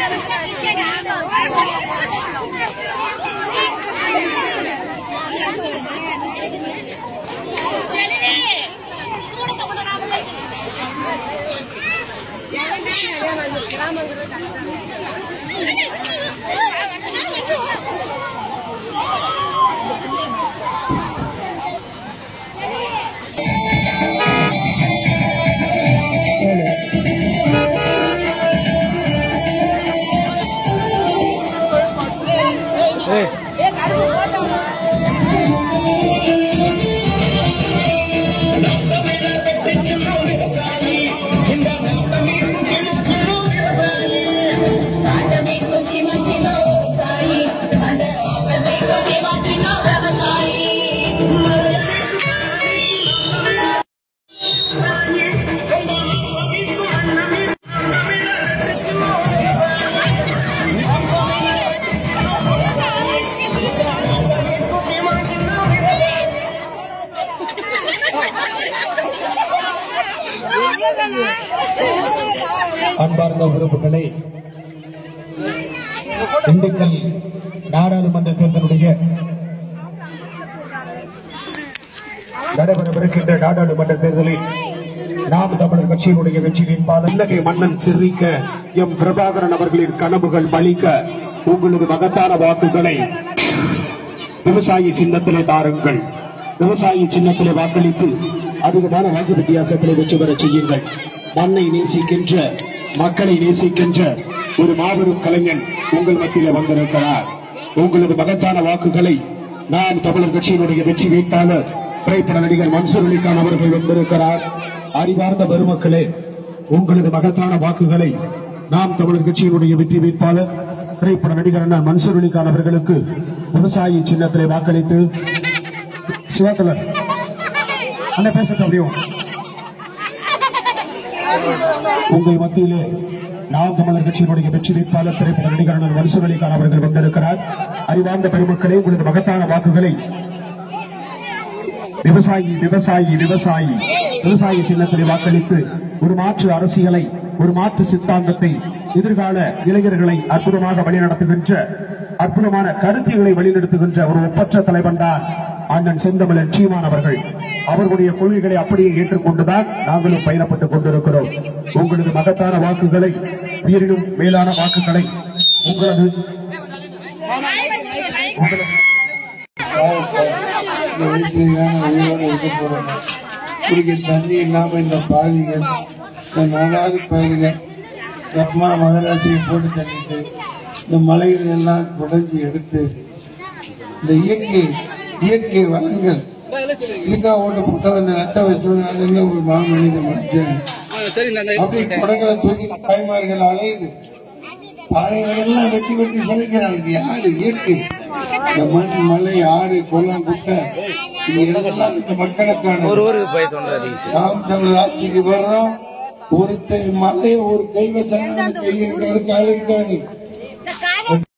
அன்பார்ந்த உறுப்புகளை திண்டுக்கல் நாடாளுமன்ற தேர்தலுடைய நடைபெறவிருக்கின்ற நாடாளுமன்ற தேர்தலில் நாம் தமிழர் கட்சியினுடைய வெற்றி வேட்பாளர் இல்லகை மன்னன் சிரிக்க எம் பிரபாகரன் அவர்களின் கனவுகள் பலிக்க உங்களது மகத்தான வாக்குகளை விவசாயி சின்னத்திலே தாருங்கள் விவசாயி சின்னத்திலே வாக்களித்து அதிகமான வாக்கு வித்தியாசத்திலே வெற்றி பெற செய்யுங்கள் மண்ணை நேசிக்கின்ற மக்களை நேசிக்கின்ற ஒரு மாபெரும் கலைஞன் உங்கள் மத்தியிலே வந்திருக்கிறார் உங்களது மகத்தான வாக்குகளை நாம் தமிழர் கட்சியினுடைய வெற்றி வேட்பாளர் திரைப்பட நடிகர் மன்சூர் அலிகான் அவர்கள் வந்திருக்கிறார் அறிவார்ந்த பெருமக்களே உங்களது மகத்தான வாக்குகளை நாம் தமிழர் கட்சியினுடைய வெற்றி வேட்பாளர் திரைப்பட நடிகர் அண்ணன் மன்சூர் அலிகான் அவர்களுக்கு விவசாயி சின்னத்திலே வாக்களித்து சிவகலர் அண்ணன் பேச முடியும் உங்கள் மத்தியிலே நாம் தமிழர் கட்சியினுடைய வெற்றி வேட்பாளர் திரைப்பட நடிகர் அண்ணன் மன்சூர் அலிகான் அவர்கள் வந்திருக்கிறார் அறிவார்ந்த பெருமக்களே உங்களது மகத்தான வாக்குகளை விவசாயி விவசாயி விவசாயி விவசாயி சின்னத்திலே வாக்களித்து ஒரு மாற்று அரசியலை ஒரு மாற்று சித்தாந்தத்தை எதிர்கால இளைஞர்களை அற்புதமாக வழிநடத்துகின்ற அற்புதமான கருத்துகளை வழிநடத்துகின்ற ஒரு ஒப்பற்ற தலைவன் தான் அண்ணன் செந்தமிழன் சீமான் அவர்கள் அவர்களுடைய கொள்கைகளை அப்படியே ஏற்றுக்கொண்டுதான் நாங்களும் பயணப்பட்டுக் கொண்டிருக்கிறோம் உங்களது மகத்தான வாக்குகளை உயிரினும் மேலான வாக்குகளை உங்களது உங்களது இந்த வயசுல உயிரோட இருக்க போறோம் குடிக்க தண்ணி இல்லாம இந்த பாதிகள் இந்த நாலாவது பயிர்கள் இந்த அம்மா மகராசியை போட்டு தண்ணிட்டு இந்த மலைகளை எல்லாம் குடைஞ்சி எடுத்து இந்த இயற்கை இயற்கை வளங்கள் இதுக்காக ஓட்டு போட்டா இந்த ரத்த வசதினால ஒரு மாமனித மனுஷன் அப்படி குடங்களை தூக்கி தாய்மார்கள் அலையுது பாறைகளை எல்லாம் வெட்டி வெட்டி சமைக்கிறாங்க இது யாரு இயற்கை இந்த மண் மலை ஆறு குளம் குட்டை இது எல்லாம் இந்த மக்களுக்கான ஒரு ஊருக்கு போய் தோன்றாரு நாம் தமிழ் ஆட்சிக்கு வர்றோம் ஒருத்தர் மலையை ஒரு தெய்வ சனத்தை கையில் இருக்காது இருக்காது